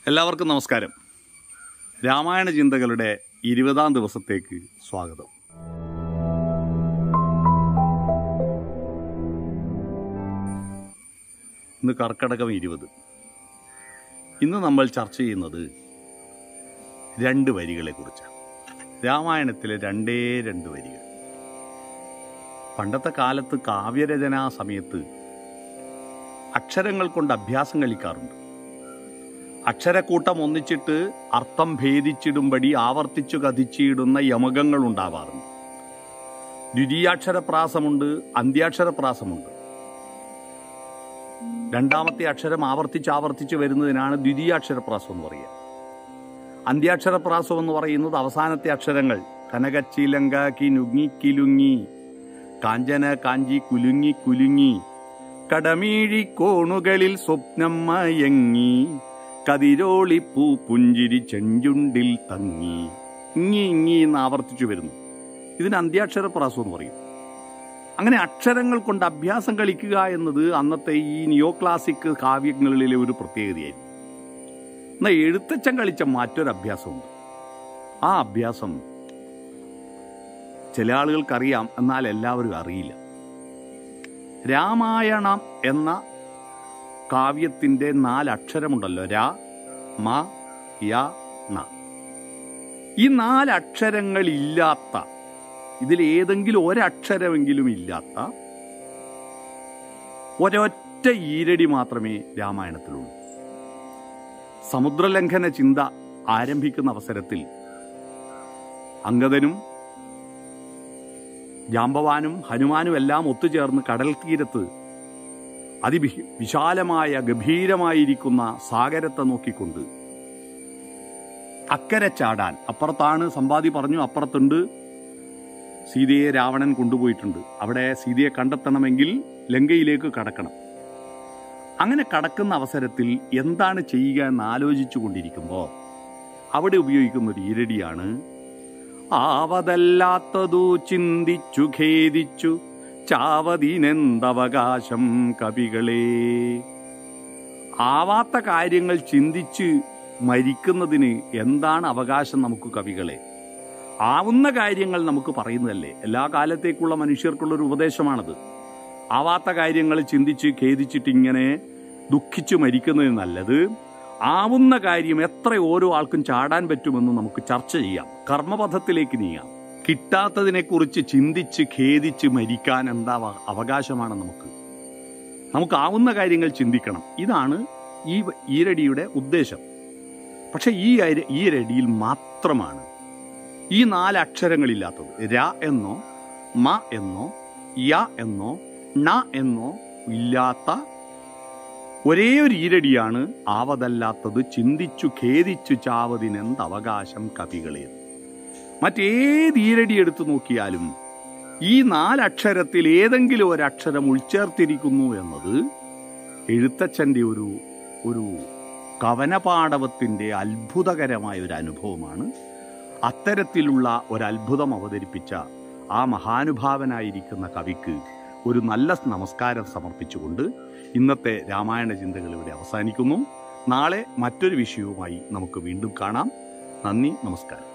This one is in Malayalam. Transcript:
എല്ലാവർക്കും നമസ്കാരം രാമായണ ചിന്തകളുടെ ഇരുപതാം ദിവസത്തേക്ക് സ്വാഗതം ഇന്ന് കർക്കടകം ഇരുപത് ഇന്ന് നമ്മൾ ചർച്ച ചെയ്യുന്നത് രണ്ട് വരികളെ കുറിച്ചാണ് രാമായണത്തിലെ രണ്ടേ രണ്ട് വരികൾ പണ്ടത്തെ കാലത്ത് കാവ്യരചനാ സമയത്ത് അക്ഷരങ്ങൾ കൊണ്ട് അഭ്യാസം കളിക്കാറുണ്ട് അക്ഷരക്കൂട്ടം ഒന്നിച്ചിട്ട് അർത്ഥം ഭേദിച്ചിടുമ്പടി ആവർത്തിച്ചു കഥിച്ചിടുന്ന യമകങ്ങൾ ഉണ്ടാവാറുണ്ട് ദ്വിതീയാക്ഷരപ്രാസമുണ്ട് അന്ത്യാക്ഷരപ്രാസമുണ്ട് രണ്ടാമത്തെ അക്ഷരം ആവർത്തിച്ച് ആവർത്തിച്ച് വരുന്നതിനാണ് ദ്വിതീയാക്ഷരപ്രാസം എന്ന് പറയുക അന്ത്യാക്ഷരപ്രാസം എന്ന് പറയുന്നത് അവസാനത്തെ അക്ഷരങ്ങൾ കനകച്ചിലങ്ക കിനുങ്ങി കിലുങ്ങി കാഞ്ചന കാഞ്ചി കുലുങ്ങി കുലുങ്ങി കടമീഴി കോണുകളിൽ സ്വപ്നം മയങ്ങി കതിരോളിപ്പൂ പുഞ്ചിരി ചെഞ്ചുണ്ടിൽ തങ്ങി ഇങ്ങി ഇങ്ങി എന്ന് ആവർത്തിച്ചു വരുന്നു ഇതിന് അന്ത്യാക്ഷരപ്രാസം എന്ന് പറയും അങ്ങനെ അക്ഷരങ്ങൾ കൊണ്ട് അഭ്യാസം കളിക്കുക എന്നത് അന്നത്തെ ഈ നിയോ ക്ലാസിക് കാവ്യങ്ങളിലെ ഒരു പ്രത്യേകതയായിരുന്നു എന്നാൽ എഴുത്തച്ഛൻ കളിച്ച മറ്റൊരു അഭ്യാസമുണ്ട് ആ അഭ്യാസം ചില ആളുകൾക്കറിയാം എന്നാൽ എല്ലാവരും അറിയില്ല രാമായണം എന്ന കാവ്യത്തിന്റെ നാല് അക്ഷരമുണ്ടല്ലോ രാ മ യ ന ഈ നാല് അക്ഷരങ്ങളില്ലാത്ത ഇതിൽ ഏതെങ്കിലും ഒരക്ഷരമെങ്കിലും ഇല്ലാത്ത ഒരൊറ്റ ഈരടി മാത്രമേ രാമായണത്തിലുള്ളൂ സമുദ്രലംഘന ചിന്ത ആരംഭിക്കുന്ന അവസരത്തിൽ അങ്കദനും ജാമ്പവാനും ഹനുമാനും എല്ലാം ഒത്തുചേർന്ന് കടൽ തീരത്ത് അതിവി വിശാലമായ ഗംഭീരമായിരിക്കുന്ന സാഗരത്തെ നോക്കിക്കൊണ്ട് അക്കരെ ചാടാൻ അപ്പുറത്താണ് സമ്പാദി പറഞ്ഞു അപ്പുറത്തുണ്ട് സീതയെ രാവണൻ കൊണ്ടുപോയിട്ടുണ്ട് അവിടെ സീതയെ കണ്ടെത്തണമെങ്കിൽ ലങ്കയിലേക്ക് കടക്കണം അങ്ങനെ കടക്കുന്ന അവസരത്തിൽ എന്താണ് ചെയ്യുക എന്ന് ആലോചിച്ചു കൊണ്ടിരിക്കുമ്പോൾ അവിടെ ഉപയോഗിക്കുന്ന ഒരു ഈരടിയാണ് ആവതല്ലാത്തതു ചിന്തിച്ചു ഖേദിച്ചു ചാവതിനെന്തവകാശം കവികളെ ആവാത്ത കാര്യങ്ങൾ ചിന്തിച്ച് മരിക്കുന്നതിന് എന്താണ് അവകാശം നമുക്ക് കവികളെ ആവുന്ന കാര്യങ്ങൾ നമുക്ക് പറയുന്നതല്ലേ എല്ലാ കാലത്തേക്കുള്ള മനുഷ്യർക്കുള്ള ഒരു ഉപദേശമാണത് ആവാത്ത കാര്യങ്ങൾ ചിന്തിച്ച് ഖേദിച്ചിട്ട് ഇങ്ങനെ ദുഃഖിച്ചു മരിക്കുന്നതിന് നല്ലത് ആവുന്ന കാര്യം എത്ര ഓരോ ആൾക്കും ചാടാൻ പറ്റുമെന്ന് നമുക്ക് ചർച്ച ചെയ്യാം കർമ്മപഥത്തിലേക്ക് നീങ്ങാം കിട്ടാത്തതിനെക്കുറിച്ച് ചിന്തിച്ച് ഖേദിച്ച് മരിക്കാൻ എന്താ അവ- അവകാശമാണ് നമുക്ക് നമുക്ക് ആവുന്ന കാര്യങ്ങൾ ചിന്തിക്കണം ഇതാണ് ഈ വ- ഈരടിയുടെ ഉദ്ദേശം പക്ഷെ ഈ അര- ഈ രടിയിൽ മാത്രമാണ് ഈ നാല് അക്ഷരങ്ങളില്ലാത്തത് ര എന്നോ മ എന്നോ യ എന്നോ ണ എന്നോ ഇല്ലാത്ത ഒരേ ഒരു ഈരടിയാണ് ആവതല്ലാത്തത് ചിന്തിച്ചു ഖേദിച്ചു ചാവതിനെന്ത് അവകാശം കവികളെ മറ്റേത് ഈരടി എടുത്തു നോക്കിയാലും ഈ നാലക്ഷരത്തിൽ ഏതെങ്കിലും ഒരക്ഷരം ഉൾച്ചേർത്തിരിക്കുന്നു എന്നത് എഴുത്തച്ഛന്റെ ഒരു ഒരു കവനപാടവത്തിന്റെ അത്ഭുതകരമായ ഒരു അനുഭവമാണ് അത്തരത്തിലുള്ള ഒരത്ഭുതം അവതരിപ്പിച്ച ആ മഹാനുഭാവനായിരിക്കുന്ന കവിക്ക് ഒരു നല്ല നമസ്കാരം സമർപ്പിച്ചുകൊണ്ട് ഇന്നത്തെ രാമായണ ചിന്തകൾ ഇവിടെ അവസാനിക്കുന്നു നാളെ മറ്റൊരു വിഷയവുമായി നമുക്ക് വീണ്ടും കാണാം നന്ദി നമസ്കാരം